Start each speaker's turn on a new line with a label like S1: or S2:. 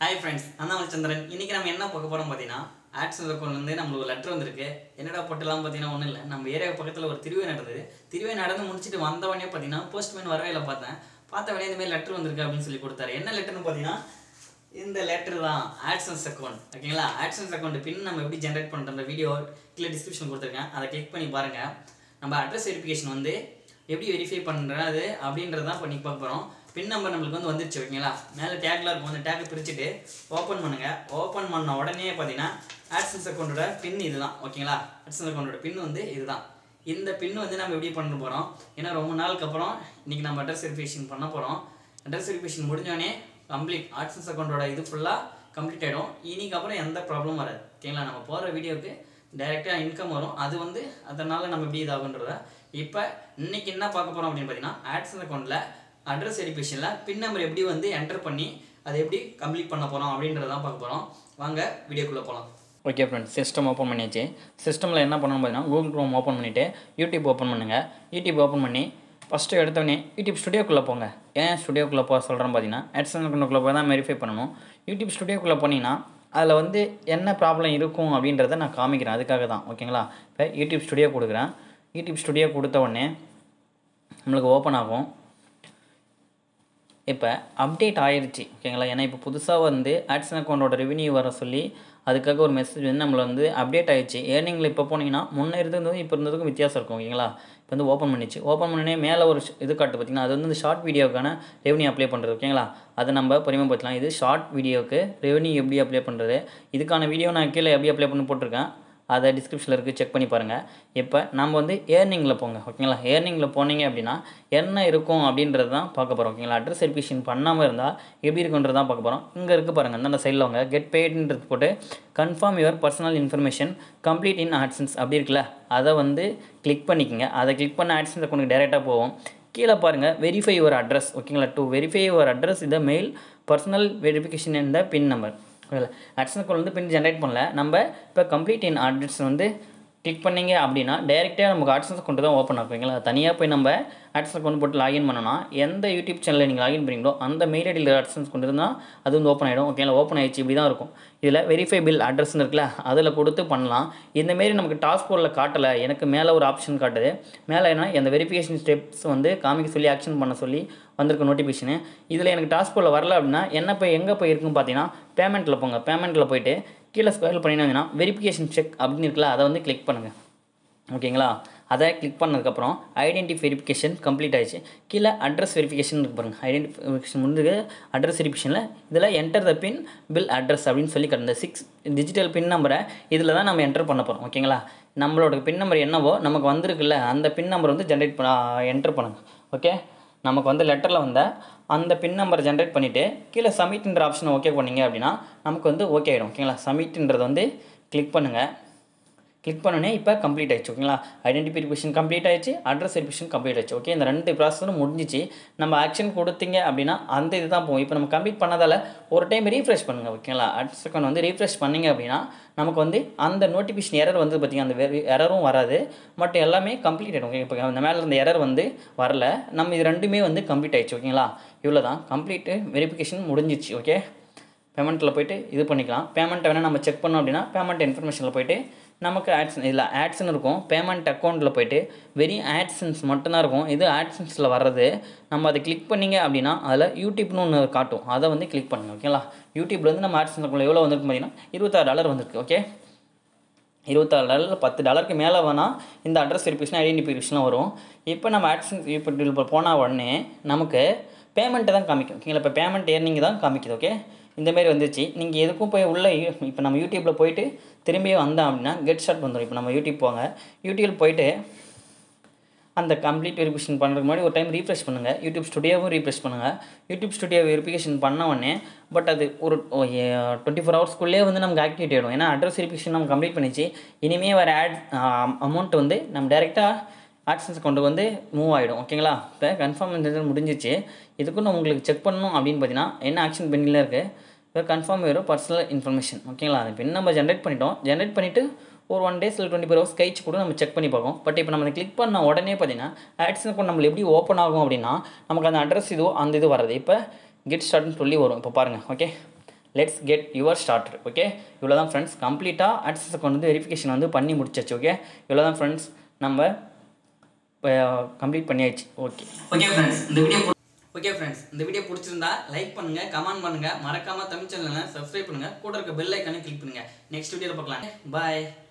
S1: hi friends நான் சந்திரன் இன்னைக்கு நம்ம என்ன பார்க்க போகிறோம் பார்த்தீங்கன்னா ஆட்ஸ் அக்கௌண்ட் வந்து நம்மளுக்கு ஒரு லெட்டர் வந்திருக்கு என்னடா போட்டலாம் பார்த்தீங்கன்னா ஒன்றும் இல்லை நம்ம ஏரியா பக்கத்தில் ஒரு திருவிழா நடந்தது திருவிழா நடந்து முடிச்சுட்டு வந்தவனே பார்த்தீங்கன்னா போஸ்ட்மேன் வரவே இல்லை பார்த்தேன் பார்த்த உடனே இந்த மாதிரி லெட்டர் வந்திருக்கு அப்படின்னு சொல்லி கொடுத்தாரு என்ன லெட்டர்னு பார்த்தீங்கன்னா இந்த லெட்டர் தான் ஆட்சன்ஸ் அக்கௌண்ட் ஓகேங்களா ஆட்சன்ஸ் அக்கௌண்ட் பின் நம்ம எப்படி ஜென்ரேட் பண்ணுற வீடியோ கீழே டிஸ்கிரிப்ஷன் கொடுத்துருக்கேன் அதை கிளிக் பண்ணி பாருங்கள் நம்ம அட்ரஸ் வெரிஃபிகேஷன் வந்து எப்படி வெரிஃபை பண்ணுறது அப்படின்றத தான் பண்ணி பார்க்க போகிறோம் பின் நம்பர் நம்மளுக்கு வந்து வந்துருச்சு ஓகேங்களா மேலே டேக்லாம் இருக்கும் அந்த டேக்கை பிரிச்சுட்டு ஓப்பன் பண்ணுங்கள் ஓப்பன் பண்ண உடனே பார்த்தீங்கன்னா ஆட்சன்ஸ் அக்கௌண்ட்டோட பின் இதுதான் ஓகேங்களா ஆட்சன்ஸ் அக்கௌண்ட்டோட பின் வந்து இதுதான் இந்த பின் வந்து நம்ம எப்படி பண்ண போகிறோம் ஏன்னா ரொம்ப நாளுக்கு அப்புறம் இன்றைக்கி நம்ம அட்ரஸ் வெரிஃபிகேஷன் பண்ண போகிறோம் அட்ரஸ் வெரிஃபிகேஷன் முடிஞ்சோடனே கம்ப்ளீட் ஆட்சன்ஸ் அக்கௌண்ட்டோட இது ஃபுல்லாக கம்ப்ளீட் ஆகிடும் இன்னைக்கு அப்புறம் எந்த ப்ராப்ளமும் வராது ஓகேங்களா நம்ம போகிற வீடியோவுக்கு டைரெக்டாக இன்கம் வரும் அது வந்து அதனால் நம்ம எப்படி இதாகுன்றத இப்போ இன்னைக்கு என்ன பார்க்க போகிறோம் அப்படின்னு பார்த்தீங்கன்னா ஆட்சன்ஸ் அக்கௌண்ட்டில் அட்ரஸ் வெரிஃபிகேஷனில் பின் நம்பர் எப்படி வந்து என்டர் பண்ணி அதை எப்படி கம்ப்ளீட் பண்ண போகிறோம் அப்படின்றதான் பார்க்க போகிறோம் வாங்க வீடியோக்குள்ளே போகலாம்
S2: ஓகே ஃப்ரெண்ட்ஸ் சிஸ்டம் ஓப்பன் பண்ணியாச்சு சிஸ்டமில் என்ன பண்ணணும் பார்த்தீங்கன்னா கூகுள் க்ரோம் ஓப்பன் பண்ணிவிட்டு யூடியூப் ஓப்பன் பண்ணுங்கள் யூடியூப் ஓப்பன் பண்ணி ஃபஸ்ட்டு எடுத்தோடனே யூடியூப் ஸ்டுடியோக்குள்ளே போங்க ஏன் ஸ்டுடியோக்குள்ளே போக சொல்கிறேன் பார்த்தீங்கன்னா ஆட்சன் அக்கௌண்ட்டுக்குள்ளே போய் தான் வெரிஃபை பண்ணணும் யூடியூப் ஸ்டுடியோக்குள்ளே போனீங்கன்னா அதில் வந்து என்ன ப்ராப்ளம் இருக்கும் அப்படின்றத நான் காமிக்கிறேன் அதுக்காக தான் ஓகேங்களா இப்போ யூடியூப் ஸ்டுடியோ கொடுக்குறேன் யூடியூப் ஸ்டுடியோ கொடுத்த உடனே நம்மளுக்கு ஓப்பன் ஆகும் இப்போ அப்டேட் ஆயிருச்சு ஓகேங்களா ஏன்னா இப்போ புதுசாக வந்து ஆட்சன் அக்கௌண்ட்டோட ரெவன்யூ வர சொல்லி அதுக்காக ஒரு மெசேஜ் வந்து நம்மளை வந்து அப்டேட் ஆயிடுச்சு ஏர்னிங்கில் இப்போ போனீங்கன்னா முன்னே இருந்ததும் இப்போ இருந்ததுக்கும் வித்தியாசம் இருக்கும் ஓகேங்களா இப்போ வந்து ஓப்பன் பண்ணிச்சு ஓப்பன் பண்ணனே மேலே ஒரு ஷ- இது காட்டு பார்த்தீங்கன்னா அது வந்து இந்த ஷார்ட் வீடியோக்கான ரெவன்யூ அப்ளை பண்ணுறது ஓகேங்களா அதை நம்ம பொறுமைப்படுத்தலாம் இது ஷார்ட் வீடியோக்கு ரெவன்யூ எப்படி அப்ளை பண்ணுறது இதுக்கான வீடியோ நான் கீழே எப்படி அப்ளை பண்ணி போட்டிருக்கேன் அதை டிஸ்கிரிப்ஷனில் இருக்குது செக் பண்ணி பாருங்கள் இப்போ நம்ம வந்து ஏர்னிங்கில் போங்க ஓகேங்களா ஏர்னிங்கில் போனீங்க அப்படின்னா என்ன இருக்கும் அப்படின்றது தான் பார்க்க போகிறோம் ஓகேங்களா அட்ரஸ் வெரிஃபிகேஷன் பண்ணாமல் இருந்தால் எப்படி இருக்குன்றது தான் பார்க்க போகிறோம் இங்கே இருக்குது பாருங்கள் அந்த சைடில் வாங்க கெட் பெய்டுன்றது போட்டு confirm your personal information complete in AdSense அப்படி இருக்குல்ல அதை வந்து கிளிக் பண்ணிக்கோங்க அதை கிளிக் பண்ண ஆட்சன்ஸ் அக்கௌண்ட்டுக்கு டேரெக்டாக போவோம் கீழே பாருங்கள் வெரிஃபை யுவர் அட்ரஸ் ஓகேங்களா டு வெரிஃபை யுவர் அட்ரஸ் இந்த மெயில் பர்சனல் வெரிஃபிகேஷன் இந்த பின் நம்பர் ஓகேங்களா ஆட்சன் கோல் வந்து பின் ஜென்ரேட் பண்ணல நம்ம இப்போ கம்ப்ளீட் இன் அட்ரஸ் வந்து கிளிக் பண்ணீங்க அப்படின்னா டேரெக்டாக நமக்கு ஆட்சன்ஸ் அக்கௌண்ட் தான் ஓப்பன் ஆகும் ஓகேங்களா தனியாக போய் நம்ம ஆட்சன்ஸ் அக்கௌண்ட் போட்டு லாகின் பண்ணோம்னா எந்த யூடியூப் சேனலில் நீங்கள் லாகின் பண்ணீங்களோ அந்த மெயில் ஐடியில் ஆட்சன்ஸ் கொண்டு இருந்தால் அது வந்து ஓப்பன் ஆகிடும் ஓகேங்களா ஓப்பன் ஆயிடுச்சு இப்படி தான் இருக்கும் இதில் வெரிஃபை பில் அட்ரஸ்னு இருக்குல்ல அதில் கொடுத்து பண்ணலாம் இந்தமாரி நமக்கு டாஸ்க் போர்டில் காட்டலை எனக்கு மேலே ஒரு ஆப்ஷன் காட்டுது மேலே என்ன அந்த வெரிஃபிகேஷன் ஸ்டெப்ஸ் வந்து காமிக்க சொல்லி ஆக்ஷன் பண்ண சொல்லி வந்திருக்க நோட்டிஃபிகேஷனு இதில் எனக்கு டாஸ்க் போர்டில் வரல அப்படின்னா என்ன போய் எங்கே போய் இருக்குன்னு பார்த்தீங்கன்னா பேமெண்ட்டில் போங்க பேமெண்ட்டில் போயிட்டு கீழே ஸ்கொயர் பண்ணிங்கன்னா வெரிஃபிகேஷன் செக் அப்படின்னு இருக்குல்ல அதை வந்து கிளிக் பண்ணுங்கள் ஓகேங்களா அதை கிளிக் பண்ணதுக்கப்புறம் ஐடென்டி வெரிஃபிகேஷன் கம்ப்ளீட் ஆயிடுச்சு கீழே அட்ரஸ் வெரிஃபிகேஷன் இருக்கு பாருங்க ஐடென்டிஃபிகேஷன் முடிஞ்சு அட்ரஸ் வெரிஃபிகேஷனில் இதில் enter the pin fill address அப்படின்னு சொல்லி கிடந்த சிக்ஸ் டிஜிட்டல் பின் நம்பரை இதில் தான் நம்ம என்டர் பண்ண போகிறோம் ஓகேங்களா நம்மளோட பின் நம்பர் என்னவோ நமக்கு வந்திருக்குல்ல அந்த பின் நம்பர் வந்து ஜென்ரேட் பண்ண என்டர் பண்ணுங்க ஓகே நமக்கு வந்து லெட்டரில் வந்த அந்த பின் நம்பரை ஜென்ரேட் பண்ணிவிட்டு கீழே சப்மிட்ன்ற ஆப்ஷனை ஓகே பண்ணீங்க அப்படின்னா நமக்கு வந்து ஓகே ஆகிடும் ஓகேங்களா சப்மிட்ன்றது வந்து கிளிக் பண்ணுங்கள் கிளிக் பண்ணோன்னே இப்போ கம்ப்ளீட் ஆயிடுச்சு ஓகேங்களா ஐடென்டிஃபிகேஷன் கம்ப்ளீட் ஆயிடுச்சு அட்ரஸ் வெரிஃபிகேஷன் கம்ப்ளீட் ஆயிடுச்சு ஓகே இந்த ரெண்டு ப்ராசஸும் முடிஞ்சிச்சு நம்ம ஆக்ஷன் கொடுத்தீங்க அப்படின்னா அந்த இது தான் போகும் இப்போ நம்ம கம்ப்ளீட் பண்ணதால் ஒரு டைம் ரீஃப்ரெஷ் பண்ணுங்கள் ஓகேங்களா அட்ரஸ் அக்கௌண்ட் வந்து ரீஃப்ரெஷ் பண்ணீங்க அப்படின்னா நமக்கு வந்து அந்த நோட்டிஃபிகேஷன் எரர் வந்து பார்த்திங்க அந்த எரரும் வராது பட் எல்லாமே கம்ப்ளீட் ஆகிடும் ஓகே இப்போ அந்த மேலே இருந்த எரர் வந்து வரல நம்ம இது ரெண்டுமே வந்து கம்ப்ளீட் ஆயிடுச்சு ஓகேங்களா இவ்வளோ தான் கம்ப்ளீட்டு வெரிஃபிகேஷன் முடிஞ்சிச்சு ஓகே பேமெண்ட்டில் போயிட்டு இது பண்ணிக்கலாம் பேமெண்ட்டை வேணால் நம்ம செக் பண்ணோம் அப்படின்னா பேமெண்ட் இன்ஃபர்மேஷனில் போயிட்டு நமக்கு ஆட்ஸ் இதில் ஆட்ஸ்னு இருக்கும் பேமெண்ட் அக்கௌண்ட்டில் போயிட்டு வெறும் ஆட்சன்ஸ் மட்டும்தான் இருக்கும் இது ஆட்சன்ஸில் வர்றது நம்ம அதை கிளிக் பண்ணீங்க அப்படின்னா அதில் யூடியூப்னு ஒன்று காட்டும் அதை வந்து கிளிக் பண்ணுங்க ஓகேங்களா யூடியூப்ல வந்து நம்ம ஆட்சன்ஸ் அக்கௌண்ட் எவ்வளோ வந்திருக்கு பார்த்தீங்கன்னா இருபத்தாறு டாலர் வந்திருக்கு ஓகே இருபத்தாறு டாலர் பத்து டாலருக்கு மேலே வேணால் இந்த அட்ரஸ் வெரிஃபிகேஷன் ஐடென்டிஃபிகேஷன்லாம் வரும் இப்போ நம்ம ஆட்சன்ஸ் இப்போ இப்போ போன உடனே நமக்கு பேமெண்ட்டை தான் காமிக்கும் ஓகேங்களா இப்போ பேமெண்ட் ஏர்னிங் தான் காமிக்குது ஓகே இந்தமாரி வந்துச்சு நீங்கள் எதுக்கும் போய் உள்ளே இப்போ நம்ம யூடியூப்பில் போயிட்டு திரும்பி வந்தோம் அப்படின்னா கெட் ஸ்டார்ட் வந்துடும் இப்போ நம்ம யூடியூப் போங்க யூடியூப் போயிட்டு அந்த கம்ப்ளீட் வெரிஃபிகேஷன் பண்ணுறதுக்கு முன்னாடி ஒரு டைம் ரீஃப்ரெஷ் பண்ணுங்கள் யூடியூப் ஸ்டுடியோவும் ரீஃப்ரெஷ் பண்ணுங்கள் யூடியூப் ஸ்டுடியோ வெரிஃபிகேஷன் பண்ண உடனே பட் அது ஒரு டுவெண்ட்டி ஃபோர் ஹவர்ஸ்க்குள்ளேயே வந்து நமக்கு ஆக்டிவேட் ஆகிடும் ஏன்னா அட்ரஸ் வெரிஃபிகேஷன் நம்ம கம்ப்ளீட் பண்ணிச்சு இனிமேல் வர ஆட் அமௌண்ட் வந்து நம்ம டேரெக்டாக ஆக்சன்ஸ் அக்கௌண்ட்டுக்கு வந்து மூவ் ஆகிடும் ஓகேங்களா இப்போ கன்ஃபார்ம் இந்த முடிஞ்சிச்சு இதுக்கும் நான் உங்களுக்கு செக் பண்ணணும் அப்படின்னு பார்த்தீங்கன்னா என்ன ஆக்ஷன் பெண்டிங்கில் இருக்குது இப்போ கன்ஃபார்ம் வரும் பர்சனல் இன்ஃபர்மேஷன் ஓகேங்களா அது பின் நம்ம ஜென்ரேட் பண்ணிட்டோம் ஜென்ரேட் பண்ணிவிட்டு ஒரு ஒன் டேஸ் இல்லை டுவெண்ட்டி ஃபோர் ஹவர்ஸ் கழிச்சு கூட நம்ம செக் பண்ணி பார்ப்போம் பட் இப்போ நம்ம கிளிக் பண்ண உடனே பார்த்தீங்கன்னா ஆட்ஸ் அக்கௌண்ட் நம்மளுக்கு எப்படி ஓப்பன் ஆகும் அப்படின்னா நமக்கு அந்த அட்ரஸ் இதுவோ அந்த இது வராது இப்போ கெட் ஸ்டார்ட்னு சொல்லி வரும் இப்போ பாருங்கள் okay let's get your starter okay இவ்வளோ தான் ஃப்ரெண்ட்ஸ் கம்ப்ளீட்டாக ஆட்சன்ஸ் அக்கௌண்ட் வந்து வெரிஃபிகேஷன் வந்து பண்ணி முடிச்சாச்சு ஓகே இவ்வளோ தான் ஃப்ரெண்ட்ஸ் நம்ம கம்ப்ளீட் பண்ணியாச்சு ஓகே
S1: ஓகே ஃப்ரெண்ட்ஸ் இந்த வீடியோ ஓகே ஃப்ரெண்ட்ஸ் இந்த வீடியோ பிடிச்சிருந்தா லைக் பண்ணுங்க கமெண்ட் பண்ணுங்க மறக்காம தமிழ் சேனலை சப்ஸ்கிரைப் பண்ணுங்க கூட இருக்க பெல் ஐக்கானே கிளிக் பண்ணுங்க நெக்ஸ்ட் வீடியோவில் பார்க்கலாம் பாய்